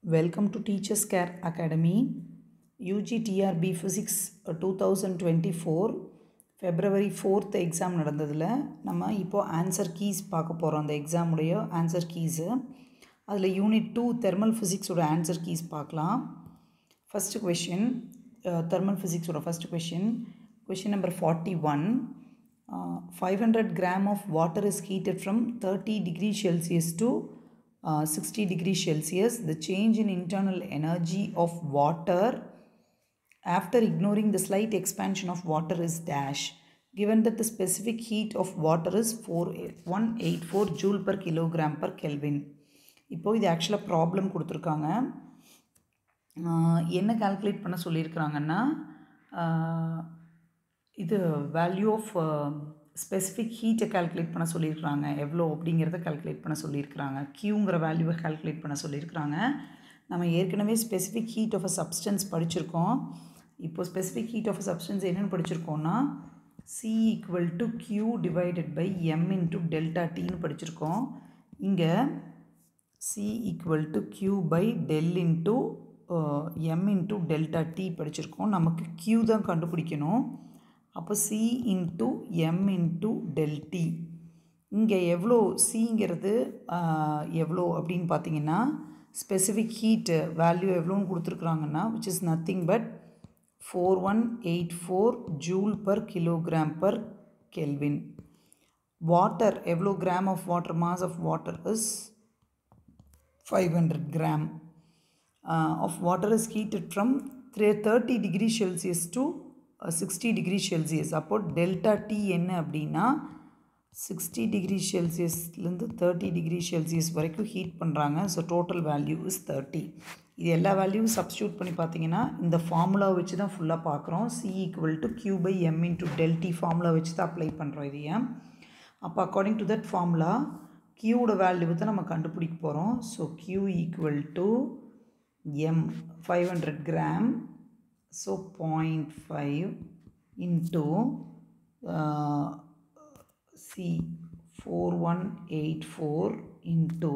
Welcome to Teachers Care Academy. UG TRB Physics two thousand twenty four February fourth exam நடந்ததில் நம்ம இப்போது answer keys பார்க்க போகிறோம் அந்த எக்ஸாமுடைய ஆன்சர் கீஸு அதில் யூனிட் டூ தெர்மல் ஃபிசிக்ஸோட ஆன்சர் கீஸ் பார்க்கலாம் ஃபஸ்ட்டு கொஷின் தெர்மல் ஃபிசிக்ஸோட first question question number forty one five hundred gram of water is heated from thirty degree Celsius to sixty degree Celsius the change in internal energy of water after ignoring the slight expansion of water is dash given that the specific heat of water is 4 184 joule per kilogram per kelvin இப்போ இது ஆக்சுவலாக problem கொடுத்துருக்காங்க என்ன calculate பண்ண சொல்லியிருக்கிறாங்கன்னா இது value of specific ஹீட்டை calculate பண்ண சொல்லியிருக்கிறாங்க எவ்வளோ அப்படிங்கிறத கால்குலேட் பண்ண சொல்லியிருக்கிறாங்க க்யூங்கிற வேல்யூவை கால்குலேட் பண்ண சொல்லியிருக்கிறாங்க நம்ம ஏற்கனவே specific heat of a substance படிச்சிருக்கோம் இப்போ specific heat of a substance என்னென்னு படிச்சிருக்கோம்னா C equal to Q divided by M into delta டின்னு படிச்சிருக்கோம் இங்கே C equal to Q by del into M into delta T படிச்சிருக்கோம் நமக்கு கியூ தான் கண்டுபிடிக்கணும் அப்போ C into M into del T இங்கே எவ்வளோ சிங்கிறது எவ்வளோ அப்படின்னு பார்த்தீங்கன்னா ஸ்பெசிஃபிக் ஹீட்டு வேல்யூ எவ்வளோன்னு கொடுத்துருக்குறாங்கன்னா which is nothing but four one eight four joule per kilogram per kelvin water எவ்வளோ gram of water mass of water is five hundred gram of water is heated from three thirty degree Celsius to sixty degree Celsius அப்போ delta T என்ன அப்படின்னா sixty degree செல்சியஸ்லேருந்து thirty degree Celsius வரைக்கும் heat பண்ணுறாங்க so total value is thirty இது எல்லா வேல்யூவும் substitute பண்ணி பார்த்தீங்கன்னா இந்த ஃபார்முலா வச்சு தான் ஃபுல்லாக பார்க்குறோம் C equal to Q by M into del T formula வச்சு தான் அப்ளை பண்ணுறோம் இது ஏன் அப்போ அக்கார்டிங் டு தட் ஃபார்முலா கியூவோட வேல்யூவை தான் நம்ம கண்டுபிடிக்க போகிறோம் so Q equal to M five hundred gram so point five into C four one eight four into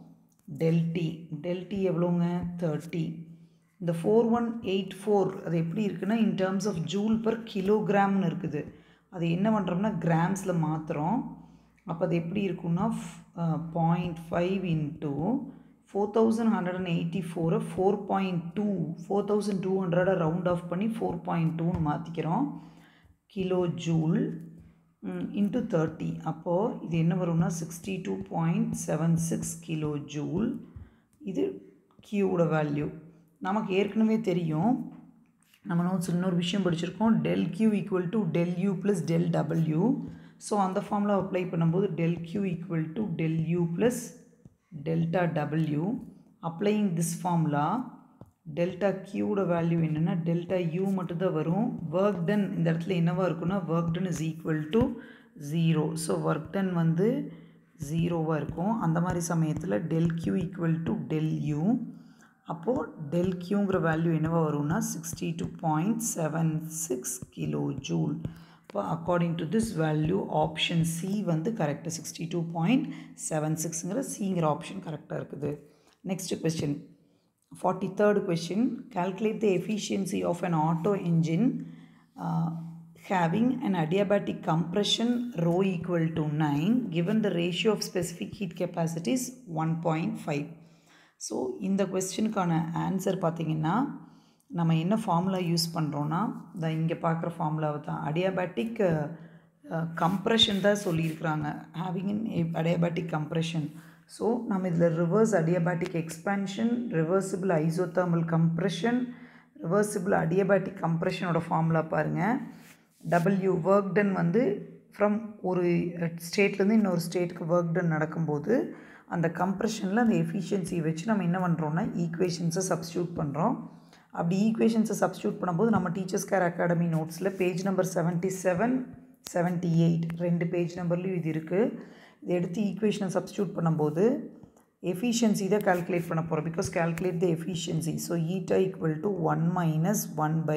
del T del T எவ்வளோங்க தேர்ட்டி இந்த ஃபோர் ஒன் எயிட் ஃபோர் அது எப்படி இருக்குன்னா in terms of joule per கிலோகிராம்னு இருக்குது அது என்ன பண்ணுறோம்னா கிராம்ஸில் மாற்றுறோம் அப்போ அது எப்படி இருக்குன்னா point five into four thousand hundred and eighty ஃபோரை four point two four thousand two ஹண்ட்ரடை ரவுண்ட் ஆஃப் பண்ணி ஃபோர் பாயிண்ட் டூன்னு மாற்றிக்கிறோம் கிலோ ஜூல் இன்ட்டு தேர்ட்டி அப்போது இது என்ன வரும்னா sixty two point seven six kilo joule இது கியூவோட வேல்யூ நமக்கு ஏற்கனவே தெரியும் நம்ம நோட்ஸ் இன்னொரு விஷயம் படிச்சிருக்கோம் del Q equal to del U plus del W so அந்த ஃபார்மில் அப்ளை பண்ணும்போது del Q equal to del U plus delta W applying this formula delta கியூவோட வேல்யூ என்னென்னா டெல்டா யூ மட்டும்தான் வரும் ஒர்க் டன் இந்த இடத்துல என்னவாக இருக்குன்னா work done is equal to zero so work done வந்து ஜீரோவாக இருக்கும் அந்த மாதிரி சமயத்தில் del Q equal to del U அப்போது டெல் கியூங்கிற வேல்யூ என்னவாக வரும்னா sixty two point seven six kilo joule இப்போ according to this value option C வந்து கரெக்டாக சிக்ஸ்டி டூ பாயிண்ட் செவன் சிக்ஸுங்கிற சிங்கிற ஆப்ஷன் கரெக்டாக இருக்குது next question 43rd question calculate the efficiency of an auto engine uh, having an adiabatic compression rho equal to 9 given the ratio of specific heat capacity is 1.5 so இந்த கொஸ்டினுக்கான answer பார்த்திங்கன்னா நம்ம என்ன formula use பண்ணுறோன்னா இந்த இங்கே பார்க்குற ஃபார்முலாவை தான் அடியாபேட்டிக் கம்ப்ரெஷன் தான் சொல்லியிருக்கிறாங்க having in adiabatic compression so நம்ம இதில் reverse adiabatic expansion reversible isothermal compression reversible adiabatic கம்ப்ரெஷனோட ஃபார்முலா பாருங்கள் டபிள்யூ ஒர்க் டன் வந்து ஃப்ரம் ஒரு ஸ்டேட்லேருந்து இன்னொரு ஸ்டேட்டுக்கு ஒர்க் டன் நடக்கும்போது அந்த கம்ப்ரெஷனில் அந்த எஃபிஷியன்சி வச்சு நம்ம என்ன பண்ணுறோன்னா ஈக்குவேஷன்ஸை சப்ஸ்டியூட் பண்ணுறோம் அப்படி ஈக்குவேஷன்ஸை சப்ஸ்டியூட் பண்ணும்போது நம்ம டீச்சர்ஸ் கேர் அகாடமி நோட்ஸில் page number seventy seven seventy eight ரெண்டு பேஜ் நம்பர்லேயும் இது இருக்குது இதை எடுத்து ஈக்குவேஷனை சப்ஸ்டியூட் பண்ணும்போது எஃபிஷியன்சி தான் கால்குலேட் பண்ண போகிறோம் because calculate the efficiency so eta equal to one minus one by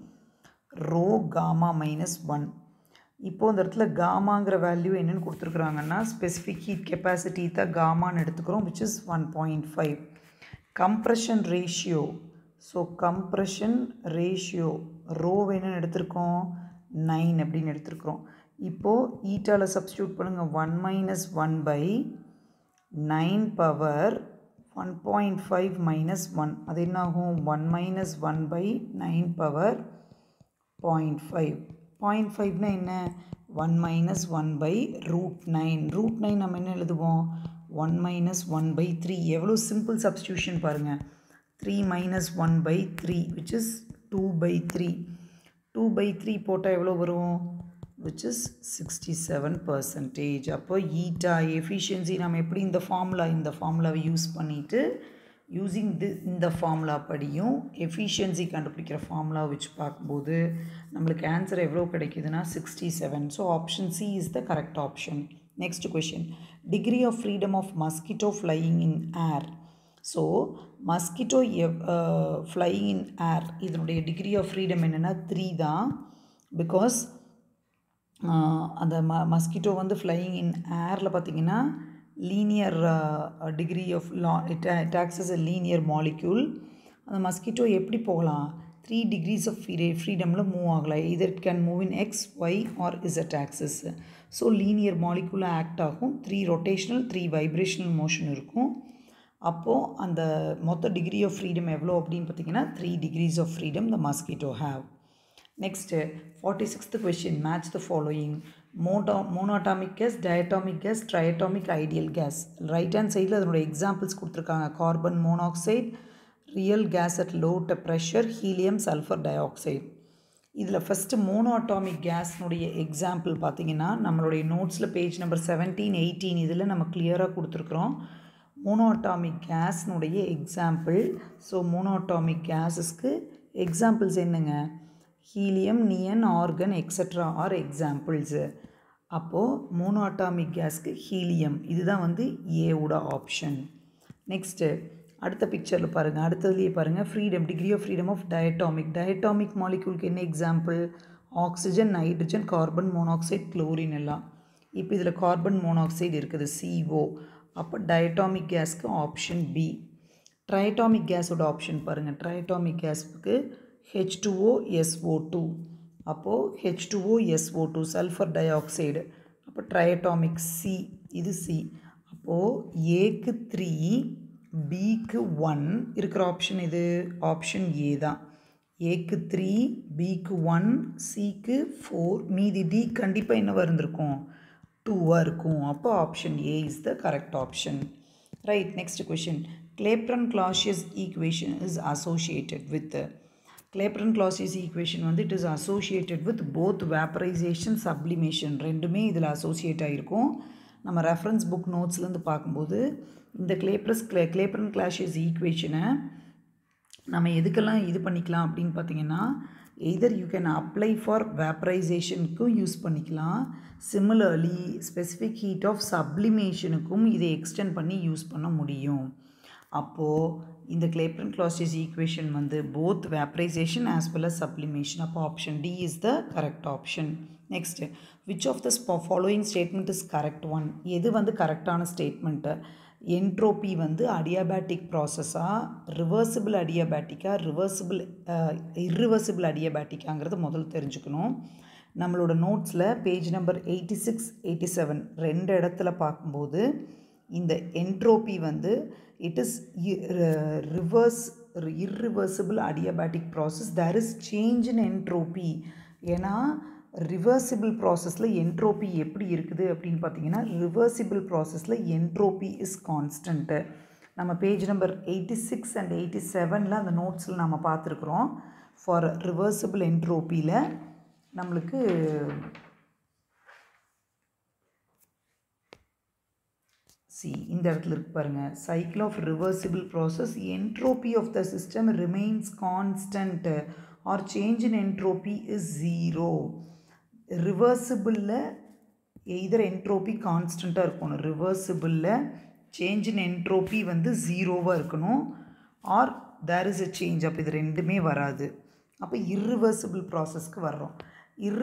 rho gamma minus one இப்போது இந்த இடத்துல காமாங்கிற வேல்யூ என்னென்னு கொடுத்துருக்குறாங்கன்னா ஸ்பெசிஃபிக் ஹீட் கெப்பாசிட்டி தான் காமான்னு எடுத்துக்கிறோம் which is one point five compression ratio so compression ratio rho வேணும்னு எடுத்திருக்கோம் nine அப்படின்னு எடுத்திருக்கிறோம் இப்போது ஈட்டாவில் சப்ஸ்டியூட் பண்ணுங்கள் one minus one by nine power one point five minus one அது என்னாகும் one minus one by nine power point five point ஃபைவ்னா என்ன one minus one by root nine root nine நம்ம என்ன எழுதுவோம் one minus one by three எவ்வளோ simple substitution பாருங்கள் three minus one by three which is two by three two by three போட்டால் எவ்வளோ வரும் which is sixty seven percentage அப்போ eta efficiency நம்ம எப்படி இந்த ஃபார்முலா இந்த ஃபார்முலாவை யூஸ் பண்ணிவிட்டு யூஸிங் தி இந்த ஃபார்முலா படியும் எஃபிஷியன்சி கண்டுபிடிக்கிற ஃபார்முலா வச்சு பார்க்கும்போது நம்மளுக்கு ஆன்சர் எவ்வளோ கிடைக்குதுன்னா sixty seven so option C is the correct option next question degree of freedom of mosquito flying in air so mosquito flying in air இதனுடைய டிகிரி ஆஃப் ஃப்ரீடம் என்னென்னா three தான் because அந்த ம மஸ்கிட்டோ வந்து flying in ஏரில் பார்த்தீங்கன்னா linear degree of லா டாக்ஸஸ் எ லீனியர் மாலிக்யூல் அந்த மஸ்கிட்டோ எப்படி போகலாம் த்ரீ டிகிரிஸ் ஆஃப் ஃப்ரீ ஃப்ரீடமில் மூவ் ஆகலாம் either it can move in X Y R Z axes so linear மாலிகுலாக ஆக்ட் ஆகும் three rotational three vibrational motion இருக்கும் அப்போது அந்த மொத்த டிகிரி ஆஃப் ஃப்ரீடம் எவ்வளோ அப்படின்னு பார்த்தீங்கன்னா three degrees of freedom the mosquito have next forty sixth question match the following மோட்டா monoatomic gas diatomic gas triatomic ideal gas right hand சைடில் அதனோட எக்ஸாம்பிள்ஸ் கொடுத்துருக்காங்க carbon monoxide real gas at low pressure helium sulphur dioxide இதில் first monoatomic கேஸ்னுடைய example பார்த்தீங்கன்னா நம்மளுடைய நோட்ஸில் page number seventeen eighteen இதில் நம்ம கிளியராக கொடுத்துருக்குறோம் மோனோ அட்டாமிக் கேஸ்னுடைய எக்ஸாம்பிள் ஸோ மோனோ அட்டாமிக் கேஸஸ்க்கு எக்ஸாம்பிள்ஸ் என்னங்க helium neon argon extra are examples அப்போது மோனோ அட்டாமிக் கேஸ்க்கு ஹீலியம் இதுதான் வந்து ஏவோட ஆப்ஷன் நெக்ஸ்ட்டு அடுத்த பிக்சரில் பாருங்கள் அடுத்ததுலேயே பாருங்கள் freedom degree of freedom of diatomic diatomic மாலிக்யூலுக்கு என்ன example oxygen nitrogen carbon monoxide chlorine எல்லாம் இப்போ இதில் கார்பன் மோனாக்சைடு இருக்குது சிஓ அப்போ டயட்டாமிக் கேஸ்க்கு ஆப்ஷன் பி ட்ரைட்டாமிக் கேஸோட ஆப்ஷன் பாருங்கள் ட்ரைட்டாமிக் கேஸுக்கு ஹெச் டூஓ எஸ்ஓ டூ அப்போது H two O SO two sulphur dioxide அப்போ ட்ரைட்டாமிக் சி இது சி அப்போது ஏக்கு த்ரீ பிக்கு ஒன் இருக்கிற ஆப்ஷன் இது ஆப்ஷன் ஏ தான் ஏக்கு த்ரீ பிக்கு ஒன் சிக்கு ஃபோர் மீதி டி கண்டிப்பாக என்னவாக இருந்திருக்கும் டூவாக இருக்கும் அப்போ option A is the correct option right next question Clapeyron Clausius equation is associated with Clapeyron Clausius equation வந்து it is associated with both vaporisation sublimation ரெண்டுமே இதில் அசோசியேட் ஆகிருக்கும் நம்ம ரெஃபரன்ஸ் புக் நோட்ஸ்லேருந்து பார்க்கும்போது இந்த கிளேப்ரஸ் கிளே கிளேப்ரன் கிளாஷியஸ் ஈக்குவேஷனை நம்ம எதுக்கெல்லாம் இது பண்ணிக்கலாம் அப்படின்னு பார்த்தீங்கன்னா either you can apply for வேப்பரைசேஷனுக்கும் யூஸ் பண்ணிக்கலாம் சிமிலர்லி ஸ்பெசிஃபிக் ஹீட் ஆஃப் சப்ளிமேஷனுக்கும் இதை எக்ஸ்டெண்ட் பண்ணி யூஸ் பண்ண முடியும் அப்போது இந்த கிளேப்ரன் கிளாசியஸ் ஈக்குவேஷன் வந்து both vaporisation as well as sublimation அப்போ option D is the correct option next which of the following statement is correct one எது வந்து கரெக்டான ஸ்டேட்மெண்ட்டு என்ட்ரோபி வந்து அடியாபேட்டிக் ப்ராசஸாக ரிவர்சிபிள் அடியாபேட்டிக்கா ரிவர்சிபிள் இர்ரிவர்சிபிள் அடியாபேட்டிக்காங்கிறத முதல்ல தெரிஞ்சுக்கணும் நம்மளோட நோட்ஸில் page number eighty six eighty seven ரெண்டு இடத்துல பார்க்கும்போது இந்த என்ட்ரோபி வந்து it is reverse irreversible adiabatic process there is change in entropy ஏன்னா ரிவர்சிபிள் ப்ராசஸில் என்ட்ரோபி எப்படி இருக்குது அப்படின்னு பார்த்தீங்கன்னா ரிவர்சிபிள் ப்ராசஸில் என்ட்ரோபி இஸ் கான்ஸ்டன்ட்டு நம்ம page number eighty six and eighty செவனில் அந்த நோட்ஸில் நம்ம பார்த்துருக்குறோம் ஃபார் ரிவர்சிபிள் என்ட்ரோப்பியில் நம்மளுக்கு சி இந்த இடத்துல இருக்கு பாருங்கள் cycle of reversible process entropy of the system remains constant or change in entropy is zero ரிவர்சிபிளில் எய்தர் என்ட்ரோபி கான்ஸ்டண்ட்டாக இருக்கணும் ரிவர்சிபிளில் சேஞ்ச் இன் என்ட்ரோபி வந்து ஜீரோவாக இருக்கணும் or there is a change அப்போ இது ரெண்டுமே வராது அப்போ இர்ரிவர்சிபிள் ப்ராசஸ்க்கு வர்றோம்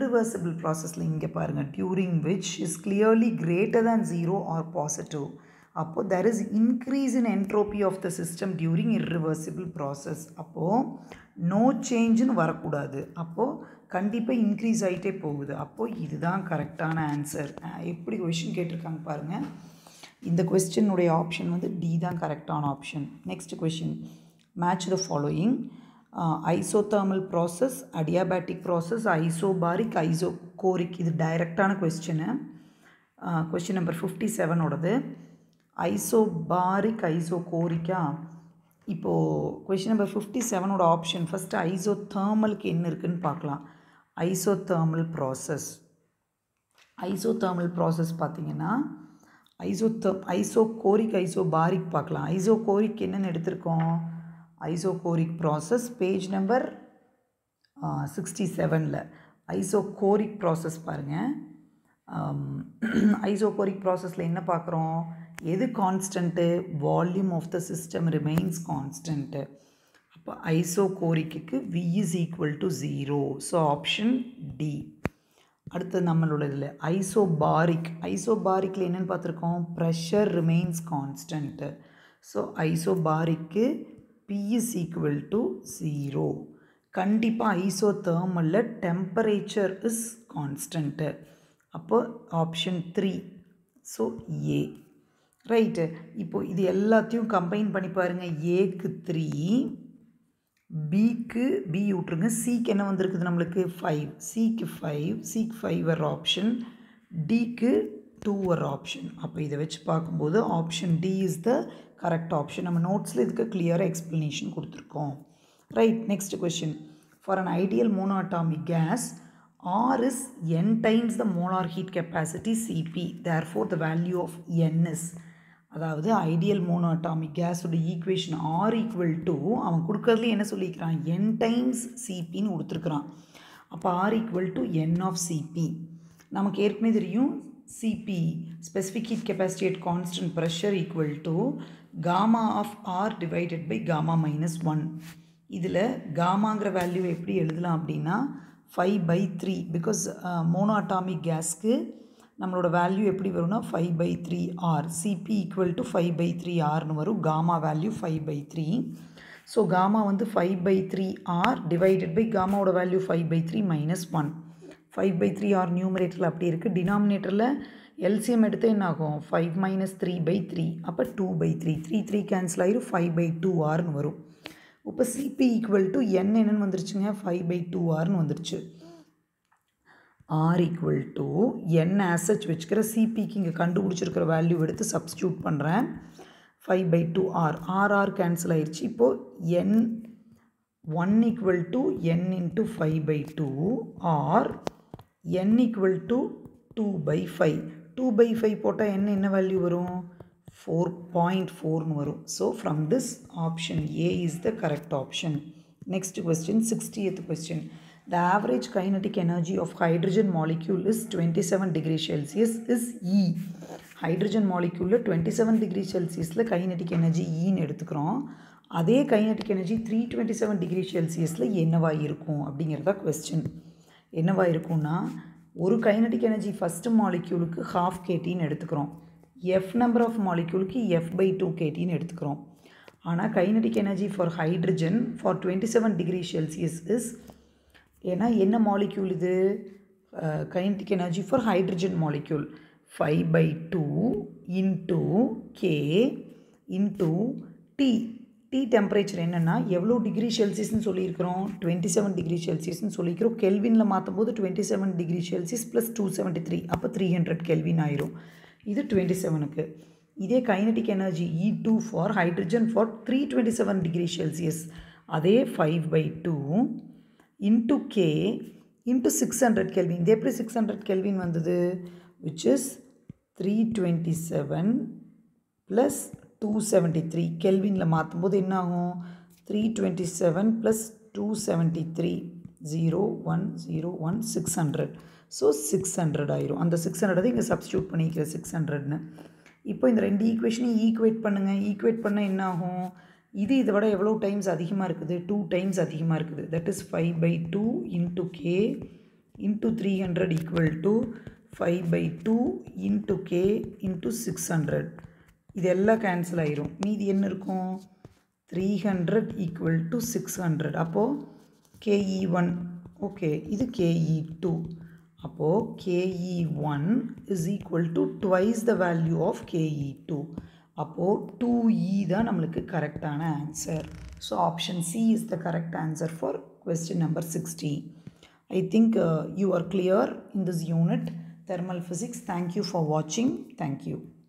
இர்ரிவர்சிபிள் ப்ராசஸில் இங்கே பாருங்கள் during which is clearly greater than zero or positive அப்போது there is increase in entropy of the system during irreversible process அப்போது நோ சேஞ்சுன்னு வரக்கூடாது அப்போது கண்டிப்பாக இன்க்ரீஸ் ஆகிட்டே போகுது அப்போது இதுதான் கரெக்டான ஆன்சர் எப்படி கொஷின் கேட்டிருக்காங்க பாருங்கள் இந்த கொஸ்டினுடைய ஆப்ஷன் வந்து டி தான் கரெக்டான option next question match the following isothermal process adiabatic process isobaric isochoric இது டைரக்டான கொஸ்டினு கொஸ்டின் நம்பர் ஃபிஃப்டி செவனோடது ஐசோபாரிக் ஐசோகோரிக்கா இப்போது கொஷின் நம்பர் ஃபிஃப்டி செவனோட ஆப்ஷன் ஃபஸ்ட்டு ஐசோதர்மலுக்கு என்ன இருக்குதுன்னு பார்க்கலாம் ஐசோதர்மல் ப்ராசஸ் ஐசோதர்மல் ப்ராசஸ் பார்த்திங்கன்னா ஐசோத்தம் ஐசோகோரிக் ஐசோபாரிக் பார்க்கலாம் ஐசோகோரிக் என்னென்னு எடுத்திருக்கோம் isochoric process page number sixty செவனில் ஐசோகோரிக் ப்ராசஸ் பாருங்கள் ஐசோகோரிக் ப்ராசஸில் என்ன பார்க்குறோம் எது constant volume of the system remains constant அப்போ ஐசோகோரிக்கு V is equal to zero so option D அடுத்தது நம்மளோட இதில் ஐசோபாரிக் ஐசோபாரிக்கில் என்னென்னு பார்த்துருக்கோம் ப்ரெஷர் ரிமைன்ஸ் கான்ஸ்டன்ட்டு ஸோ ஐசோபாரிக்கு P is equal to zero கண்டிப்பாக ஐசோ தேர்மலில் டெம்பரேச்சர் இஸ் கான்ஸ்டன்ட்டு அப்போ option three so A right இப்போது இது எல்லாத்தையும் கம்பைன் பண்ணி பாருங்கள் ஏக்கு த்ரீ பிக்கு பி விட்ருங்க சிக்கு என்ன வந்திருக்குது நம்மளுக்கு ஃபைவ் சிக்கு ஃபைவ் சிக்கு ஃபைவ் வர ஆப்ஷன் டிக்கு டூ வர ஆப்ஷன் அப்போ இதை வச்சு பார்க்கும்போது option D is the correct option நம்ம நோட்ஸில் இதுக்கு கிளியராக எக்ஸ்ப்ளனேஷன் கொடுத்துருக்கோம் right next question for an ideal monoatomic gas R is n times the molar heat capacity Cp therefore the value of n is அதாவது ஐடியல் மோனோ அட்டாமிக் கேஸோட equation R equal to அவன் கொடுக்கறதுல என்ன சொல்லிக்கிறான் N times சிபின்னு கொடுத்துருக்குறான் அப்போ R equal to N of CP நமக்கு ஏற்கனவே தெரியும் CP specific heat capacity at constant pressure equal to gamma of R divided by gamma minus one இதில் காமாங்கிற வேல்யூ எப்படி எழுதலாம் அப்படின்னா five by three because monoatomic கேஸ்க்கு நம்மளோட வேல்யூ எப்படி வரும்னா five by three R CP equal to five by three ஆர்னு வரும் gamma value five by three so gamma வந்து five by three R divided by காமாவோட value five by three minus one five by three R நியூமரேட்டரில் அப்படி இருக்குது டினாமினேட்டரில் LCM எடுத்து என்ன ஆகும் five minus three by three அப்போ two by three three three cancel ஆயிரும் ஃபைவ் பை டூ ஆர்னு வரும் இப்போ சிபி ஈக்குவல் டு என் என்னன்னு வந்துருச்சுங்க ஃபைவ் பை டூ ஆர்னு வந்துருச்சு ஆர் ஈக்குவல் டு என் ஆசச் வச்சுக்கிற சிபிக்கு இங்கே கண்டுபிடிச்சிருக்கிற வேல்யூ எடுத்து சப்ஸ்டியூட் பண்ணுறேன் five by two R R R cancel ஆயிடுச்சு இப்போது N one equal to N into five by two R N equal to two by five two by five போட்டால் என்ன என்ன வேல்யூ வரும் ஃபோர் பாயிண்ட் ஃபோர்னு வரும் so from this option A is the correct option next question sixtieth question The average kinetic energy of hydrogen molecule is 27 degree Celsius is E. Hydrogen மாலிக்யூலில் twenty seven degree செல்சியஸில் kinetic energy ஈன்னு எடுத்துக்கிறோம் அதே kinetic energy three twenty seven degree செல்சியஸில் என்னவாக இருக்கும் அப்படிங்கிறதா கொஸ்டின் என்னவாக இருக்கும்னா ஒரு கைனட்டிக் எனர்ஜி ஃபஸ்ட்டு மாலிக்யூலுக்கு ஹாஃப் கேட்டின்னு எடுத்துக்கிறோம் எஃப் நம்பர் ஆஃப் மாலிக்யூலுக்கு எஃப் பை டூ கேட்டின்னு எடுத்துக்கிறோம் ஆனால் kinetic energy for hydrogen for twenty seven degree Celsius is ஏன்னா என்ன மாலிக்யூல் இது kinetic energy for hydrogen molecule five by two into K into T T temperature என்னென்னா எவ்வளோ degree செல்சியஸ்னு சொல்லியிருக்கிறோம் டுவெண்ட்டி செவன் டிகிரி செல்சியஸ்னு சொல்லியிருக்கிறோம் கெல்வினில் மாற்றும் போது twenty seven degree Celsius plus two seventy three அப்போ த்ரீ ஹண்ட்ரட் கெல்வின் ஆயிரும் இது டுவெண்ட்டி செவனுக்கு இதே kinetic energy E two for hydrogen for three twenty seven degree Celsius அதே five by two into K into six hundred kelvin இது எப்படி six hundred kelvin வந்தது which is three twenty seven plus two seventy three கெல்வினில் மாற்றும்போது என்ன ஆகும் three twenty seven plus two seventy three zero one zero one six hundred so six hundred ஆயிரும் அந்த six hundred இங்கே சப்ஸ்டியூட் பண்ணிக்கிறேன் six ஹண்ட்ரட்னு இப்போ இந்த ரெண்டு ஈக்குவேஷனையும் ஈக்குவேட் பண்ணுங்கள் ஈக்குவேட் பண்ணால் என்ன ஆகும் இது இதை விட எவ்வளோ டைம்ஸ் அதிகமாக இருக்குது டூ டைம்ஸ் அதிகமாக இருக்குது that is five by two into K into three hundred equal to five by two into K into six hundred இது எல்லாம் கேன்சல் ஆயிரும் மீதி என்ன இருக்கும் three hundred equal to six hundred அப்போது கேஇ ஒன் ஓகே இது கேஇ டூ அப்போது KE one is equal to twice the value of KE two அப்போது டூ இ தான் நம்மளுக்கு கரெக்டான answer so option C is the correct answer for question number sixty I think uh, you are clear in this unit thermal physics. Thank you for watching. Thank you.